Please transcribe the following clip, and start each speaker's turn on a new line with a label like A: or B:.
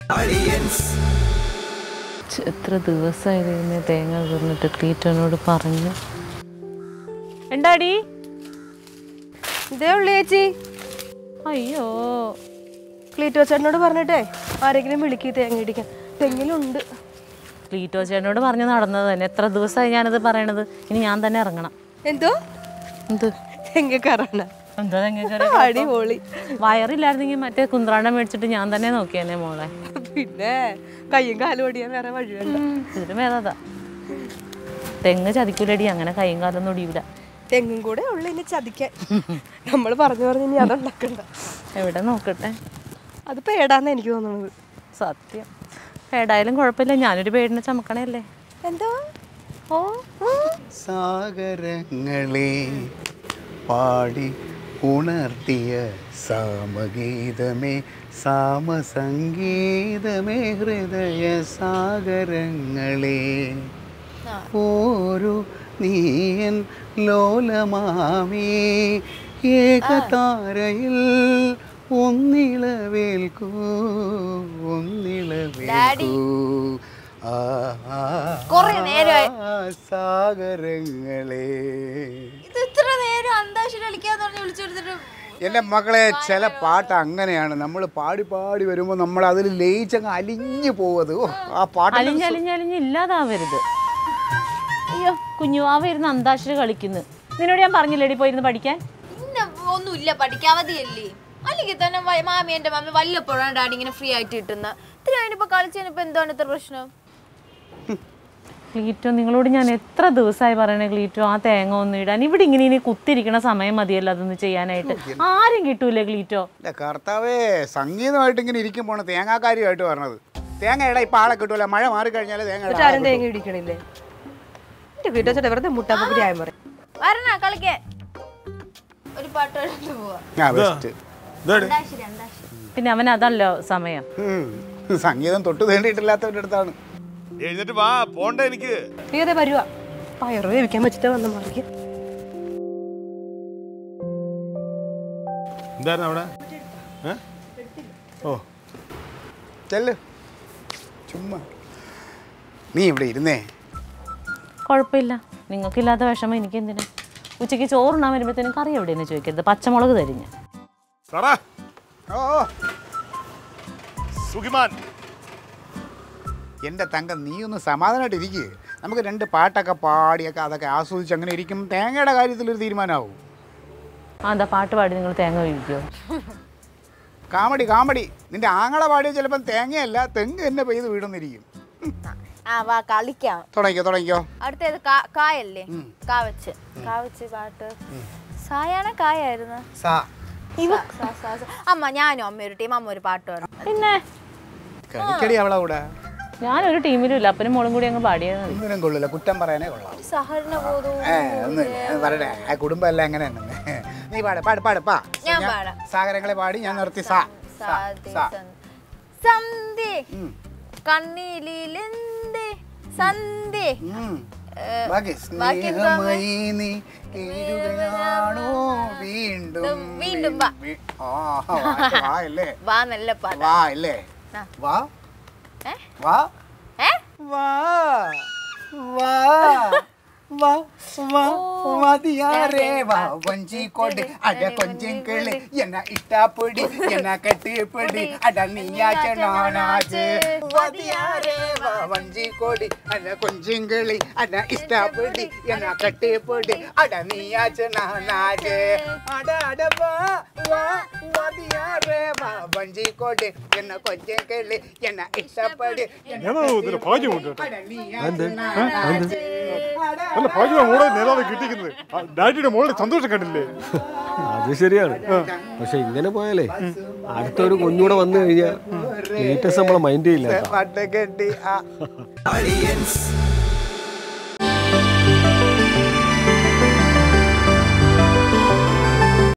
A: ഛെ, എത്ര ദിവസമായി ഇതിന് തേങ്ങ തീർന്നിട്ട് ക്ലീറ്റോനോട് പറഞ്ഞു എന്താടി
B: ഇതേ ഉള്ളു ചേച്ചി
A: അയ്യോ
B: ക്ലീറ്റോ ചേട്ടനോട് പറഞ്ഞിട്ടേ ആരെങ്കിലും വിളിക്കി തേങ്ങ ഇടിക്കാൻ തെങ്ങിലുണ്ട്
A: ക്ലീറ്റോ ചേട്ടനോട് പറഞ്ഞു നടന്നത് തന്നെ എത്ര ദിവസമായി ഞാനത് പറയണത് ഇനി ഞാൻ തന്നെ ഇറങ്ങണം
B: എന്തോ
A: എന്ത്
B: തെങ്ങ കയറാന
A: എന്താ തെങ്ങ
B: അടിപൊളി
A: വയറില്ലായിരുന്നെങ്കിൽ മറ്റേ കുന്ത്രാണ്ടം മേടിച്ചിട്ട് ഞാൻ തന്നെ നോക്കിയേനെ മോളെ
B: പിന്നെ കയ്യും കാലും ഓടിയാൻ വേറെ വഴി വേണ്ട
A: ഇതിന് മേതാ തെങ്ങ് ചതിക്കൂലടി അങ്ങനെ കൈയും കാലൊന്നും ഒടിയൂല
B: തെങ്ങും കൂടെ ഉള്ളു ഇനി ചതിക്കാൻ നമ്മൾ പറഞ്ഞു പറഞ്ഞു ഇനി അതുണ്ടാക്കണ്ട
A: എവിടെ നോക്കട്ടെ
B: അത് പേടാന്ന് എനിക്ക് തോന്നുന്നത്
A: സത്യം ഏടായാലും കുഴപ്പമില്ല ഞാനൊരു പേടിനെ ചമക്കണല്ലേ
B: എന്തോ
A: ഓ
C: സാഗരങ്ങളെ പാടി ഉണർത്തിയ സാമഗീതമേ സാമസംഗീതമേ ഹൃദയ സാഗരങ്ങളെ ഓരോ നീയൻ ലോലമാമേ ഏകതാരയിൽ ഒന്നിളവേൽക്കൂ ഒന്നിളവേൽക്കൂ ആ ആ, ആ, സാഗരങ്ങളെ
D: ഇത് ഇത്ര നേരം അന്താക്ഷരി കളിക്കാന്ന് പറഞ്ഞ് വിളിച്ചെടുത്തിട്ട്
C: എൻ്റെ മക്കളെ ചില പാട്ട് അങ്ങനെയാണ് നമ്മൾ പാടി പാടി വരുമ്പോൾ നമ്മൾ അതിൽ ലയിച്ചങ്ങ് അലിഞ്ഞു പോവത് ഓ, ആ പാട്ട്
A: അലിഞ്ഞലിഞ്ഞലിഞ്ഞ് ഇല്ലാതാവരുത് അയ്യോ കുഞ്ഞുവാവ ഇരുന്ന് അന്താക്ഷരി കളിക്കുന്നു നിന്നോട് ഞാൻ പറഞ്ഞില്ലേടി പോയിരുന്ന് പഠിക്കാൻ
D: ഇന്ന ഒന്നുമില്ല പഠിക്കാൻ മതിയല്ലേ അല്ലെങ്കിൽ തന്നെ വ- മാമി എൻ്റെ മാമി വല്ലപ്പോഴാണ് ഡാഡി ഇങ്ങനെ ഫ്രീ ആയിട്ട് കിട്ടുന്നത് ഇത്ര കഴിഞ്ഞപ്പോ കളിച്ചതിനിപ്പോ എന്താണ് ഇത്ര പ്രശ്നം
A: ക്ലീറ്റോ നിങ്ങളോട് ഞാൻ എത്ര ദിവസമായി പറയണേ ക്ലീറ്റോ ആ തേങ്ങ ഒന്നും ഇടാൻ ഇവിടെ ഇങ്ങനെ ഇനി കുത്തിരിക്കണ സമയം മതിയല്ലോ അതൊന്ന് ചെയ്യാനായിട്ട് ആരും കിട്ടൂലേ ക്ലീറ്റോ
C: എൻ്റെ കർത്താവേ സംഗീതമായിട്ട് ഇങ്ങനെ ഇരിക്കുമ്പോൾ തേങ്ങാക്കാരിയായിട്ട് പറഞ്ഞത് തേങ്ങ ഇട ഇപ്പം ആളെ കിട്ടൂല മഴ മാറിക്കഴിഞ്ഞാൽ തേങ്ങ ഇടാൻ
B: എന്നിട്ട് ആരും തേങ്ങ ഇടിക്കണില്ലേ എന്റെ ക്ലീറ്റോ ചേട്ടാ വെറുതെ മുട്ടാപ്പൊക്കെ ആയം പറയും
D: വരണ കളിക്കാൻ ഒരു പാട്ട് പാടിട്ട് പോവാ
C: ആ ബെസ്റ്റ്
D: അന്താക്ഷരി അന്താക്ഷരി
A: പിന്നെ അവൻ അതല്ലോ സമയം
C: സംഗീതം തൊട്ട് തേണ്ടിയിട്ടില്ലാത്തവരുടെ അടുത്താണ്
E: എഴുന്നേറ്റ് വാ പോണ്ട എനിക്ക്
B: നീ അതെ വരുവാ പയറ് വേവിക്കാൻ വെച്ചിട്ട് വന്ന മാറിക്ക്
E: എന്തായിരുന്നു അവിടെ ഏ? ഓ
C: ചെല്ല് ചുമ്മാ നീ ഇവിടെ ഇരുന്നേ
A: കുഴപ്പമില്ല നിങ്ങൾക്കില്ലാത്ത വിഷമം എനിക്ക് എന്തിനാ ഉച്ചയ്ക്ക് ചോറുണ്ണാൻ വരുമ്പോഴത്തേനും കറി എവിടെയെന്ന് ചോദിക്കരുത് പച്ചമുളക് തരും ഞാൻ
E: സാറാ
C: ഓ
E: സുഖിമാൻ
C: എൻ്റെ തങ്കം നീ ഒന്ന് സമാധാനമായിട്ട് ഇരിക്കുക നമുക്ക് രണ്ട് പാട്ടൊക്കെ പാടിയൊക്കെ അതൊക്കെ ആസ്വദിച്ച് അങ്ങനെ ഇരിക്കും തേങ്ങയുടെ കാര്യത്തിലൊരു തീരുമാനമാവും
A: ആ എന്താ പാട്ട് പാടി നിങ്ങൾ തേങ്ങ വീഴിക്കോ
C: കാമഡി കാമഡി നിന്റെ ആങ്ങളെ പാടിയ ചിലപ്പം തേങ്ങയല്ല തെങ്ങ് തന്നെ പെയ്ത് വീടുന്നിരിക്കും
D: ആ വാ കളിക്കാം
C: തുടങ്ങിക്കോ തുടങ്ങിക്കോ
D: അടുത്തേത് കാ- കായല്ലേ കാ വെച്ച് കാ വെച്ച് പാട്ട് സായാണ കായായിരുന്നു
C: സാ
D: സാ- സാ- സാ- സാ. അമ്മ ഞാനും അമ്മ ഒരു ടീം അമ്മ ഒരു പാട്ട് പാടും
A: പിന്നെ
C: കളിക്കടി അവളെ കൂടെ
A: ഞാനൊരു ടീമിലും ഇല്ല അപ്പനും മോളും കൂടി അങ്ങ് പാടിയത് മതി.
C: ഒന്നിനും കൊള്ളില്ല കുറ്റം പറയാനേ കൊള്ളാം
D: ഒരു സഹകരണ ബോധവും
C: ഏ ഒന്ന് പറയട്ടെ ആ കുടുംബം എല്ലാം എങ്ങനെ നീ പാട് പാട് പാട് പാ
D: ഞാൻ പാടാം.
C: സാഗരങ്ങളെ പാടി ഞാൻ നിർത്തി സാ സാ,
D: സാധി
C: സാ.
D: സന്ധി. സന്ധി
C: ഉം,
D: കണ്ണിലെന്ത് സന്ധി
C: ഉം.
D: ഏ,
C: ബാക്കി
D: ബാക്കി എന്താ?
C: സ്നേഹമായി നീ കേഴുകയാണോ വീണ്ടും
D: വീണ്ടും വാ.
C: വീ- ആ വാ വാ അല്ലേ
D: വാ നല്ല പാട്ട്
C: വാ അല്ലേ
D: ആ.
C: വാ
D: ഏ?
C: വാ
D: ഏ
C: വാ വാ വാ വാ മതിയാരേ വാ വഞ്ചിക്കോട് അട കൊഞ്ചിൻ കിളി എന്ന ഇട്ടാപ്പൊടി എന്ന കെട്ടിപ്പൊടി അട നീയാച്ചണോനാച്ച് മതിയാരേ വാ വഞ്ചിക്കോടി അട കൊഞ്ചിൻ കിളി അട ഇഷ്ടാപ്പൊടി എന്ന കെട്ടിപ്പൊടി അട നീയാച്ചണോനാച്ച് അട അട വാ വാ മതിയാരേ വാ വഞ്ചിക്കോട് എന്ന കൊഞ്ചിൻ കിളി എന്ന ഇഷ്ടപ്പൊടി
E: ഏതോ ഇതിന് ഭാഗ്യമുണ്ട് കേട്ടോ.
C: അട നീയാച്ചണോനാച്ച് അട
E: നല്ല ഭാഗ്യമാണ് മോളെ നേതാവ് കിട്ടിക്കുന്നത് ആ, ഡാഡിയുടെ മോളുടെ സന്തോഷം കണ്ടില്ലേ
F: അത് ശരിയാണ് പക്ഷെ ഇങ്ങനെ പോയാലേ അടുത്തൊരു കുഞ്ഞൂടെ വന്നു കഴിഞ്ഞാൽ ലേറ്റസ്റ്റ് നമ്മളെ മൈൻഡ് ചെയ്യില്ല കേട്ടോ.
C: പട്ട് കെട്ടി ആ